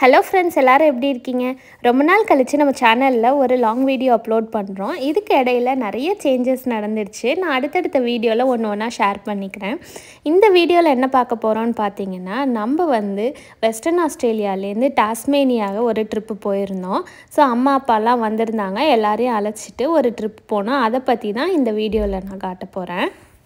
hello friends எல்லாரும் எப்படி இருக்கீங்க ரொம்ப நாள் கழித்து நம்ம சேனலில் ஒரு லாங் வீடியோ அப்லோட் பண்ணுறோம் இதுக்கு இடையில நிறைய சேஞ்சஸ் நடந்துருச்சு நான் அடுத்தடுத்த வீடியோவில் ஒன்று ஒன்றா ஷேர் பண்ணிக்கிறேன் இந்த வீடியோவில் என்ன பார்க்க போகிறோம்னு பார்த்தீங்கன்னா நம்ம வந்து வெஸ்டர்ன் ஆஸ்திரேலியாலேருந்து டாஸ்மேனியாக ஒரு ட்ரிப்பு போயிருந்தோம் ஸோ அம்மா அப்பாலாம் வந்திருந்தாங்க எல்லாரையும் அழைச்சிட்டு ஒரு ட்ரிப் போனோம் அதை பற்றி தான் இந்த வீடியோவில் நான் காட்ட போகிறேன்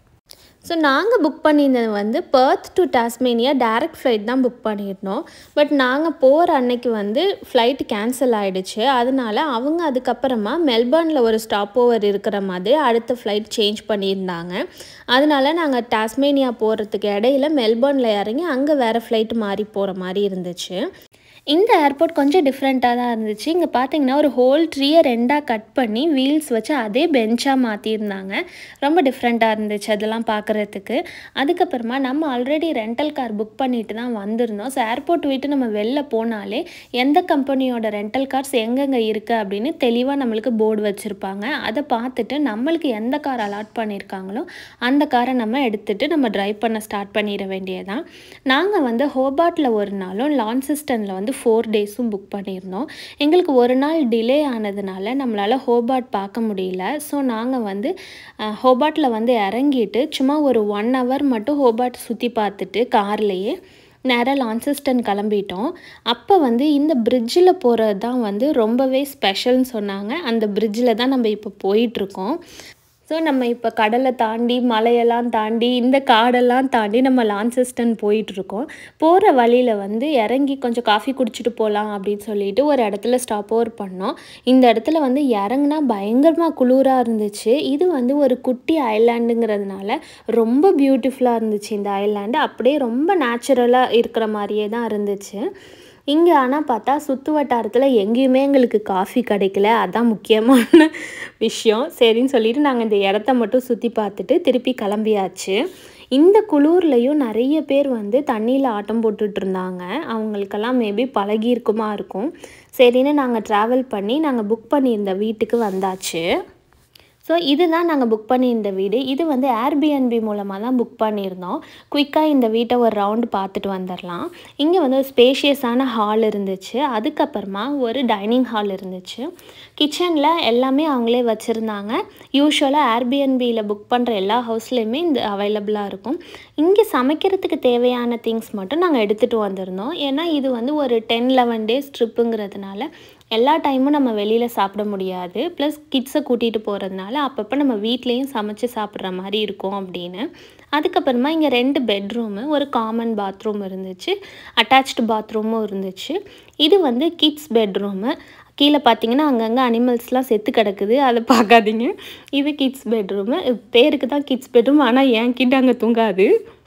ஸோ நாங்கள் புக் பண்ணியிருந்தது வந்து Perth to Tasmania direct flight தான் புக் பண்ணியிருந்தோம் பட் நாங்கள் போகிற அன்னைக்கு வந்து ஃப்ளைட் கேன்சல் ஆகிடுச்சு அதனால அவங்க அதுக்கப்புறமா மெல்பர்னில் ஒரு ஸ்டாப் ஓவர் இருக்கிற மாதிரி அடுத்த ஃப்ளைட் சேஞ்ச் பண்ணியிருந்தாங்க அதனால நாங்கள் டாஸ்மேனியா போகிறதுக்கு இடையில மெல்பர்னில் இறங்கி அங்கே வேறு ஃப்ளைட் மாறி போகிற மாதிரி இருந்துச்சு இந்த ஏர்போர்ட் கொஞ்சம் டிஃப்ரெண்ட்டாக தான் இருந்துச்சு இங்கே பார்த்தீங்கன்னா ஒரு ஹோல் ட்ரீயை ரெண்டாக கட் பண்ணி வீல்ஸ் வச்சு அதே பெஞ்சாக மாற்றிருந்தாங்க ரொம்ப டிஃப்ரெண்ட்டாக இருந்துச்சு அதெல்லாம் பார்க்குறதுக்கு அதுக்கப்புறமா நம்ம ஆல்ரெடி ரெண்டல் கார் புக் பண்ணிட்டு தான் வந்திருந்தோம் ஸோ ஏர்போர்ட் விட்டு நம்ம வெளில போனாலே எந்த கம்பெனியோட ரெண்டல் கார்ஸ் எங்கெங்கே இருக்குது அப்படின்னு தெளிவாக நம்மளுக்கு போர்டு வச்சுருப்பாங்க அதை பார்த்துட்டு நம்மளுக்கு எந்த கார் அலாட் பண்ணியிருக்காங்களோ அந்த காரை நம்ம எடுத்துகிட்டு நம்ம ட்ரைவ் பண்ண ஸ்டார்ட் பண்ணிட வேண்டியதான் நாங்கள் வந்து ஹோபாட்டில் ஒரு நாளும் லான்சிஸ்டனில் வந்து ஃபோர் டேஸும் புக் பண்ணியிருந்தோம் எங்களுக்கு ஒரு நாள் டிலே ஆனதுனால நம்மளால் ஹோபாட் பார்க்க முடியல ஸோ நாங்கள் வந்து ஹோபாட்டில் வந்து இறங்கிட்டு சும்மா ஒரு ஒன் ஹவர் மட்டும் ஹோபாட் சுற்றி பார்த்துட்டு கார்லேயே நேராக லான்சிஸ்டன் கிளம்பிட்டோம் அப்போ வந்து இந்த பிரிட்ஜில் போகிறது தான் வந்து ரொம்பவே ஸ்பெஷல்னு சொன்னாங்க அந்த பிரிட்ஜில் தான் நம்ம இப்போ போயிட்டுருக்கோம் ஸோ நம்ம இப்போ கடலை தாண்டி மலையெல்லாம் தாண்டி இந்த காடெல்லாம் தாண்டி நம்ம லான்சிஸ்டன் போயிட்டுருக்கோம் போகிற வழியில் வந்து இறங்கி கொஞ்சம் காஃபி குடிச்சிட்டு போகலாம் அப்படின்னு சொல்லிட்டு ஒரு இடத்துல ஸ்டாப் ஓவர் பண்ணோம் இந்த இடத்துல வந்து இறங்குனா பயங்கரமாக குளிராக இருந்துச்சு இது வந்து ஒரு குட்டி ஐலாண்டுங்கிறதுனால ரொம்ப பியூட்டிஃபுல்லாக இருந்துச்சு இந்த ஐலாண்டு அப்படியே ரொம்ப நேச்சுரலாக இருக்கிற மாதிரியே தான் இருந்துச்சு இங்கே ஆனால் பார்த்தா சுற்று வட்டாரத்தில் எங்கேயுமே எங்களுக்கு காஃபி கிடைக்கல அதான் முக்கியமான விஷயம் சரின்னு சொல்லிட்டு நாங்கள் இந்த இடத்த மட்டும் சுற்றி பார்த்துட்டு திருப்பி கிளம்பியாச்சு இந்த குளூர்லேயும் நிறைய பேர் வந்து தண்ணியில் ஆட்டம் போட்டுட்டு இருந்தாங்க அவங்களுக்கெல்லாம் மேபி பழகியிருக்குமா இருக்கும் சரின்னு நாங்கள் ட்ராவல் பண்ணி நாங்கள் புக் பண்ணியிருந்த வீட்டுக்கு வந்தாச்சு ஸோ இதுதான் நாங்கள் புக் பண்ணியிருந்த வீடு இது வந்து ஏர்பிஎன்பி மூலமாக தான் புக் பண்ணியிருந்தோம் குயிக்காக இந்த வீட்டை ஒரு ரவுண்டு பார்த்துட்டு வந்துடலாம் இங்கே வந்து ஒரு ஸ்பேஷியஸான ஹால் இருந்துச்சு அதுக்கப்புறமா ஒரு டைனிங் ஹால் இருந்துச்சு கிச்சனில் எல்லாமே அவங்களே வச்சுருந்தாங்க யூஸ்வலாக ஏர்பிஎன்பியில் புக் பண்ணுற எல்லா ஹவுஸ்லேயுமே இந்த அவைலபிளாக இருக்கும் இங்கே சமைக்கிறதுக்கு தேவையான திங்ஸ் மட்டும் நாங்கள் எடுத்துகிட்டு வந்திருந்தோம் ஏன்னா இது வந்து ஒரு டென் லெவன் டேஸ் ட்ரிப்புங்கிறதுனால எல்லா டைமும் நம்ம வெளியில் சாப்பிட முடியாது ப்ளஸ் கிட்ஸை கூட்டிகிட்டு போகிறதுனால அப்பப்போ நம்ம வீட்லேயும் சமைச்சு சாப்பிட்ற மாதிரி இருக்கும் அப்படின்னு அதுக்கப்புறமா இங்கே ரெண்டு பெட்ரூமு ஒரு காமன் பாத்ரூம் இருந்துச்சு அட்டாச்டு பாத்ரூமும் இருந்துச்சு இது வந்து கிட்ஸ் பெட்ரூமு கீழே பார்த்தீங்கன்னா அங்கங்கே அனிமல்ஸ்லாம் செத்து கிடக்குது அதை பார்க்காதீங்க இது கிட்ஸ் பெட்ரூமு பேருக்கு தான் கிட்ஸ் பெட்ரூம் ஆனால் என் கிட்ட அங்கே தூங்காது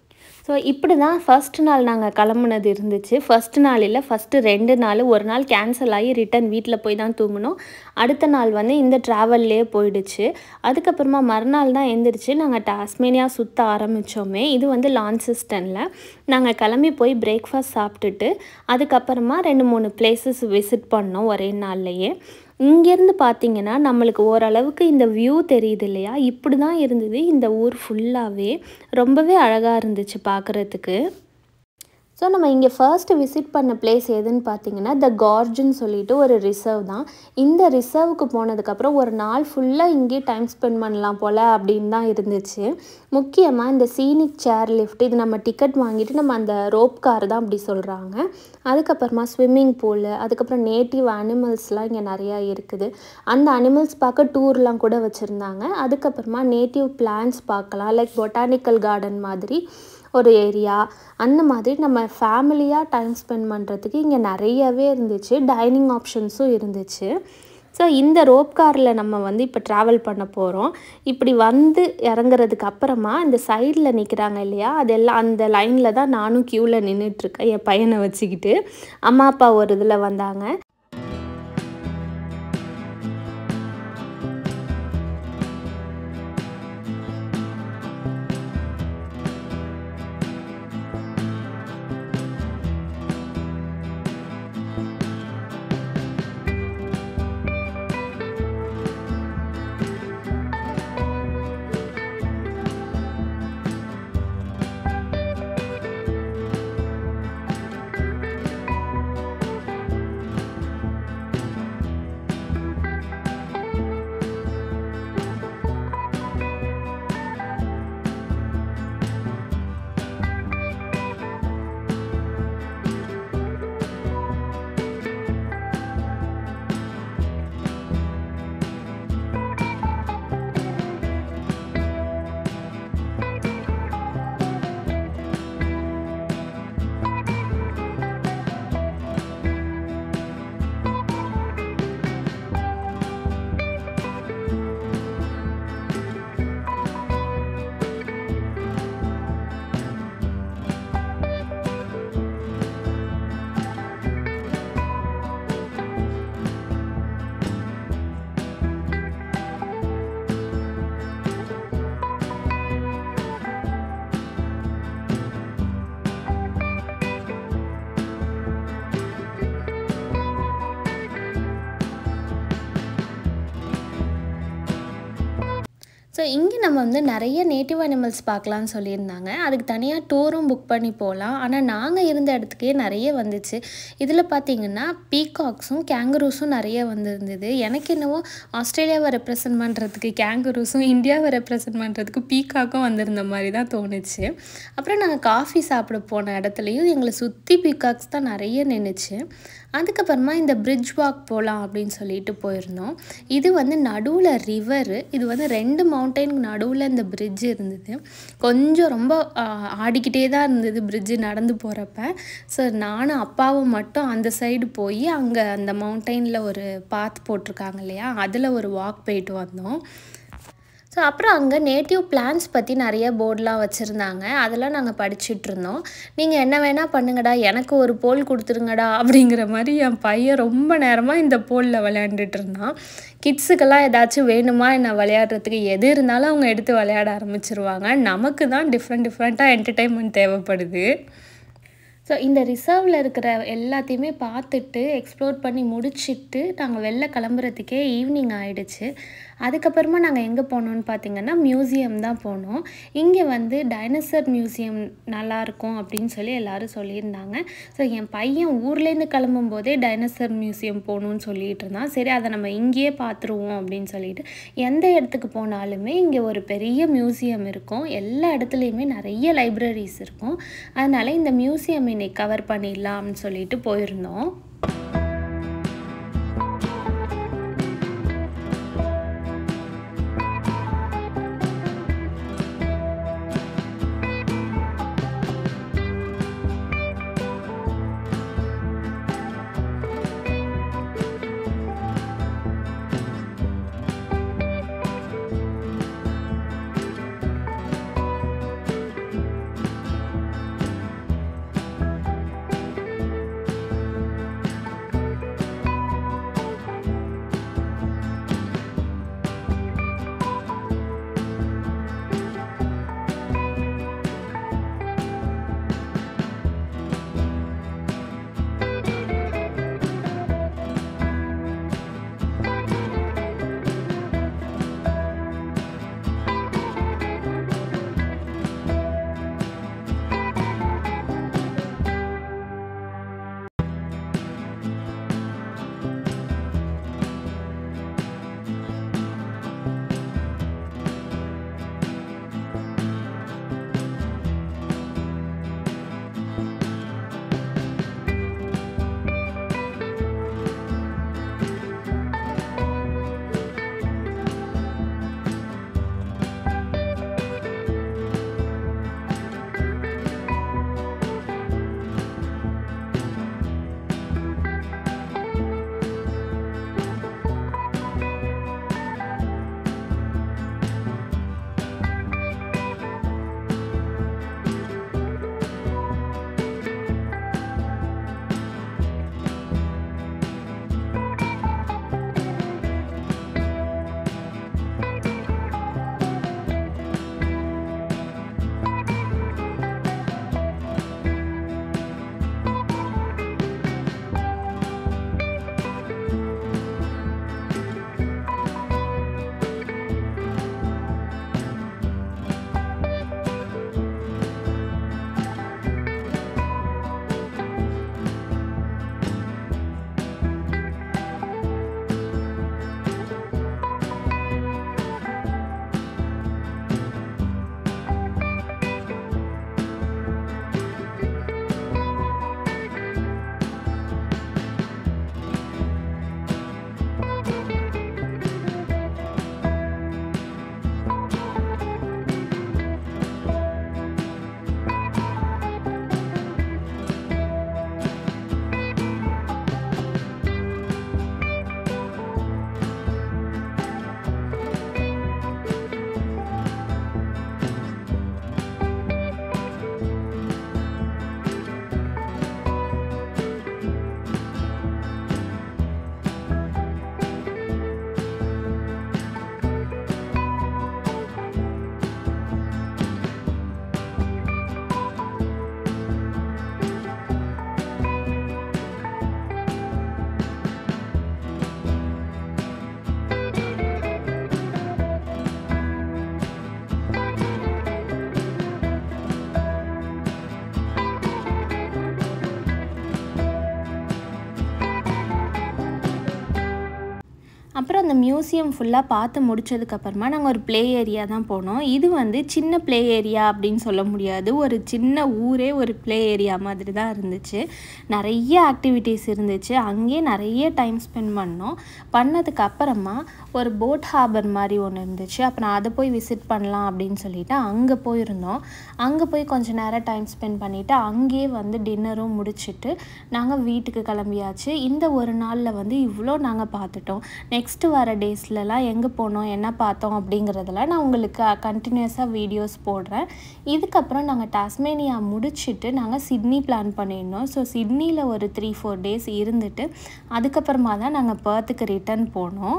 ஸோ இப்படி தான் ஃபஸ்ட் நாள் நாங்கள் கிளம்புனது இருந்துச்சு ஃபஸ்ட் நாள் இல்லை ஃபஸ்ட்டு ரெண்டு நாள் ஒரு நாள் கேன்சல் ஆகி ரிட்டன் வீட்டில் போய் தான் தூங்கணும் அடுத்த நாள் வந்து இந்த ட்ராவல்லே போயிடுச்சு அதுக்கப்புறமா மறுநாள் தான் எந்திரிச்சு நாங்கள் டாஸ்மேனியா சுற்ற ஆரம்பித்தோமே இது வந்து லான்சிஸ்டனில் நாங்கள் கிளம்பி போய் பிரேக்ஃபாஸ்ட் சாப்பிட்டுட்டு அதுக்கப்புறமா ரெண்டு மூணு பிளேசஸ் விசிட் பண்ணோம் ஒரே நாள்லையே இங்கேருந்து பார்த்தீங்கன்னா நம்மளுக்கு ஓரளவுக்கு இந்த வியூ தெரியுது இல்லையா இப்படி தான் இருந்தது இந்த ஊர் ஃபுல்லாகவே ரொம்பவே அழகாக இருந்துச்சு பார்க்குறதுக்கு ஸோ நம்ம இங்கே ஃபர்ஸ்ட்டு விசிட் பண்ண பிளேஸ் எதுன்னு பார்த்தீங்கன்னா த கார்ஜுன்னு சொல்லிட்டு ஒரு ரிசர்வ் தான் இந்த ரிசர்வுக்கு போனதுக்கப்புறம் ஒரு நாள் ஃபுல்லாக இங்கே டைம் ஸ்பெண்ட் பண்ணலாம் போல் அப்படின்னு தான் இருந்துச்சு முக்கியமாக இந்த சீனிக் சேர் லிஃப்ட் இது நம்ம டிக்கெட் வாங்கிட்டு நம்ம அந்த ரோப் கார் தான் அப்படி சொல்கிறாங்க அதுக்கப்புறமா ஸ்விம்மிங் பூலு அதுக்கப்புறம் நேட்டிவ் அனிமல்ஸ்லாம் இங்கே நிறையா இருக்குது அந்த அனிமல்ஸ் பார்க்க டூர்லாம் கூட வச்சுருந்தாங்க அதுக்கப்புறமா நேட்டிவ் பிளான்ஸ் பார்க்கலாம் லைக் பொட்டானிக்கல் கார்டன் மாதிரி ஒரு ஏரியா அந்த மாதிரி நம்ம ஃபேமிலியாக டைம் ஸ்பெண்ட் பண்ணுறதுக்கு இங்கே நிறையவே இருந்துச்சு டைனிங் ஆப்ஷன்ஸும் இருந்துச்சு ஸோ இந்த ரோப் காரில் நம்ம வந்து இப்போ ட்ராவல் பண்ண போகிறோம் இப்படி வந்து இறங்குறதுக்கு அப்புறமா இந்த சைடில் நிற்கிறாங்க இல்லையா அதெல்லாம் அந்த லைனில் தான் நானும் க்யூவில் நின்றுட்டுருக்கேன் என் பையனை வச்சுக்கிட்டு அம்மா அப்பா ஒரு இதில் வந்தாங்க ஸோ இங்கே நம்ம வந்து நிறைய நேட்டிவ் அனிமல்ஸ் பார்க்கலான்னு சொல்லியிருந்தாங்க அதுக்கு தனியாக டூரும் புக் பண்ணி போகலாம் ஆனால் நாங்கள் இருந்த இடத்துக்கே நிறைய வந்துச்சு இதில் பார்த்தீங்கன்னா பீகாக்ஸும் கேங்கரூஸும் நிறைய வந்திருந்தது எனக்கு என்னவோ ஆஸ்திரேலியாவை ரெப்ரசன்ட் பண்ணுறதுக்கு கேங்கரூஸும் இந்தியாவை ரெப்ரசன்ட் பண்ணுறதுக்கு பீகாக்கும் வந்திருந்த மாதிரி தான் தோணுச்சு அப்புறம் நாங்கள் காஃபி சாப்பிட போன இடத்துலையும் எங்களை சுற்றி பீகாக்ஸ் தான் நிறைய நின்றுச்சு அதுக்கப்புறமா இந்த பிரிட்ஜ் வாக் போகலாம் அப்படின்னு சொல்லிட்டு போயிருந்தோம் இது வந்து நடுவில் ரிவரு இது வந்து ரெண்டு மவுண்டெயினுக்கு நடுவில் இந்த பிரிட்ஜ் இருந்தது கொஞ்சம் ரொம்ப ஆடிக்கிட்டே தான் இருந்தது பிரிட்ஜு நடந்து போகிறப்ப ஸோ நானும் அப்பாவும் மட்டும் அந்த சைடு போய் அங்கே அந்த மவுண்டெயினில் ஒரு பாத் போட்டிருக்காங்க இல்லையா அதில் ஒரு வாக் போயிட்டு வந்தோம் ஸோ அப்புறம் அங்கே நேட்டிவ் பிளான்ஸ் பற்றி நிறைய போர்டெலாம் வச்சுருந்தாங்க அதெல்லாம் நாங்கள் படிச்சுட்டு இருந்தோம் நீங்கள் என்ன வேணால் பண்ணுங்கடா எனக்கு ஒரு போல் கொடுத்துருங்கடா அப்படிங்கிற மாதிரி என் பையன் ரொம்ப நேரமாக இந்த போலில் விளையாண்டுட்டு இருந்தான் கிட்ஸுக்கெல்லாம் ஏதாச்சும் வேணுமா என்ன விளையாடுறதுக்கு எது இருந்தாலும் அவங்க எடுத்து விளையாட ஆரம்பிச்சிருவாங்க நமக்கு தான் டிஃப்ரெண்ட் டிஃப்ரெண்ட்டாக என்டர்டெயின்மெண்ட் தேவைப்படுது ஸோ இந்த ரிசர்வில் இருக்கிற எல்லாத்தையுமே பார்த்துட்டு எக்ஸ்ப்ளோர் பண்ணி முடிச்சுட்டு நாங்கள் வெளில கிளம்புறதுக்கே ஈவினிங் ஆகிடுச்சு அதுக்கப்புறமா நாங்கள் எங்கே போனோம்னு பார்த்தீங்கன்னா மியூசியம் தான் போனோம் இங்கே வந்து டைனோசர் மியூசியம் நல்லாயிருக்கும் அப்படின்னு சொல்லி எல்லோரும் சொல்லியிருந்தாங்க ஸோ என் பையன் ஊர்லேருந்து கிளம்பும் போதே டைனோசர் மியூசியம் போகணுன்னு சொல்லிட்டு இருந்தான் சரி அதை நம்ம இங்கேயே பார்த்துருவோம் அப்படின்னு சொல்லிட்டு எந்த இடத்துக்கு போனாலுமே இங்கே ஒரு பெரிய மியூசியம் இருக்கும் எல்லா இடத்துலையுமே நிறைய லைப்ரரிஸ் இருக்கும் அதனால் இந்த மியூசியம் இன்னைக்கு கவர் பண்ணிடலாம்னு சொல்லிட்டு போயிருந்தோம் அப்புறம் அந்த மியூசியம் ஃபுல்லாக பார்த்து முடிச்சதுக்கப்புறமா நாங்கள் ஒரு ப்ளே ஏரியா தான் போனோம் இது வந்து சின்ன ப்ளே ஏரியா அப்படின்னு சொல்ல முடியாது ஒரு சின்ன ஊரே ஒரு ப்ளே ஏரியா மாதிரி தான் இருந்துச்சு நிறைய ஆக்டிவிட்டீஸ் இருந்துச்சு அங்கேயே நிறைய டைம் ஸ்பெண்ட் பண்ணோம் பண்ணதுக்கு அப்புறமா ஒரு போட் ஹார்பர் மாதிரி ஒன்று இருந்துச்சு அப்புறம் அதை போய் விசிட் பண்ணலாம் அப்படின்னு சொல்லிட்டு அங்கே போயிருந்தோம் அங்கே போய் கொஞ்ச நேரம் டைம் ஸ்பெண்ட் பண்ணிவிட்டு அங்கேயே வந்து டின்னரும் முடிச்சுட்டு நாங்கள் வீட்டுக்கு கிளம்பியாச்சு இந்த ஒரு நாளில் வந்து இவ்வளோ நாங்கள் பார்த்துட்டோம் நெக்ஸ்ட்டு வர டேஸ்லலாம் எங்கே போனோம் என்ன பார்த்தோம் அப்படிங்கிறதெல்லாம் நான் உங்களுக்கு கண்டினியூஸாக வீடியோஸ் போடுறேன் இதுக்கப்புறம் நாங்கள் டாஸ்மேனியா முடிச்சுட்டு நாங்கள் சிட்னி பிளான் பண்ணியிருந்தோம் ஸோ சிட்னியில் ஒரு த்ரீ ஃபோர் டேஸ் இருந்துட்டு அதுக்கப்புறமா தான் நாங்கள் பர்த்துக்கு ரிட்டர்ன் போனோம்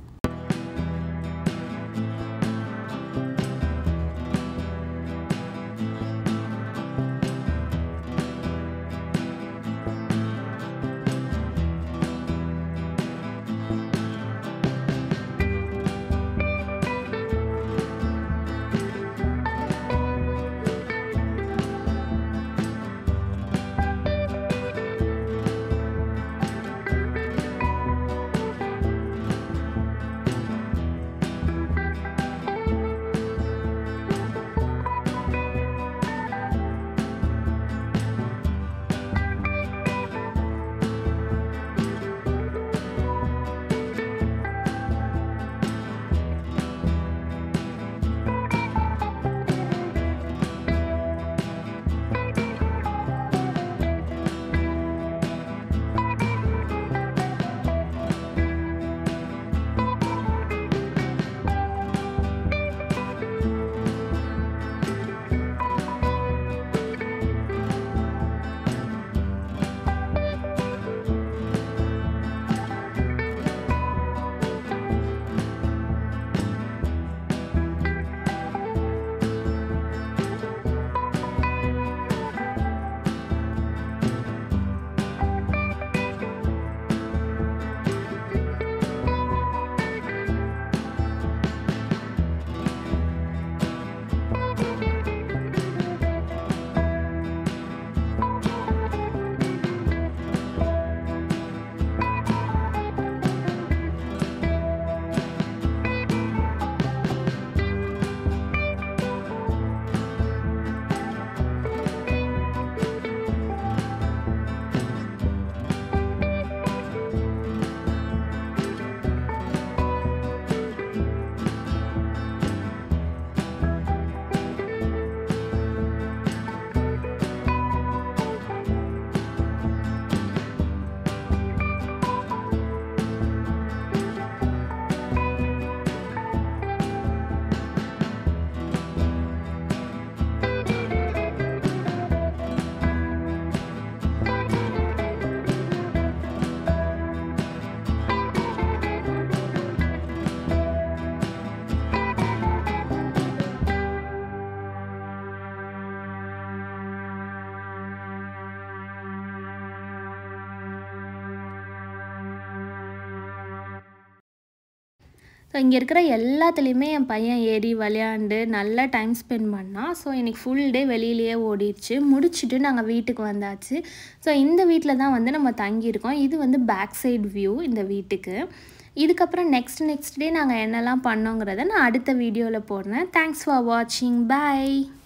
ஸோ இங்கே இருக்கிற எல்லாத்துலேயுமே என் பையன் ஏறி விளையாண்டு நல்லா டைம் ஸ்பெண்ட் பண்ணான் ஸோ இன்னைக்கு ஃபுல் டே வெளியிலேயே ஓடிடுச்சு முடிச்சுட்டு நாங்கள் வீட்டுக்கு வந்தாச்சு ஸோ இந்த வீட்டில் தான் வந்து நம்ம தங்கியிருக்கோம் இது வந்து பேக் சைடு வியூ இந்த வீட்டுக்கு இதுக்கப்புறம் நெக்ஸ்ட் நெக்ஸ்ட் டே நாங்கள் என்னெல்லாம் பண்ணோங்கிறத நான் அடுத்த வீடியோவில் போடுறேன் தேங்க்ஸ் ஃபார் வாட்சிங் பை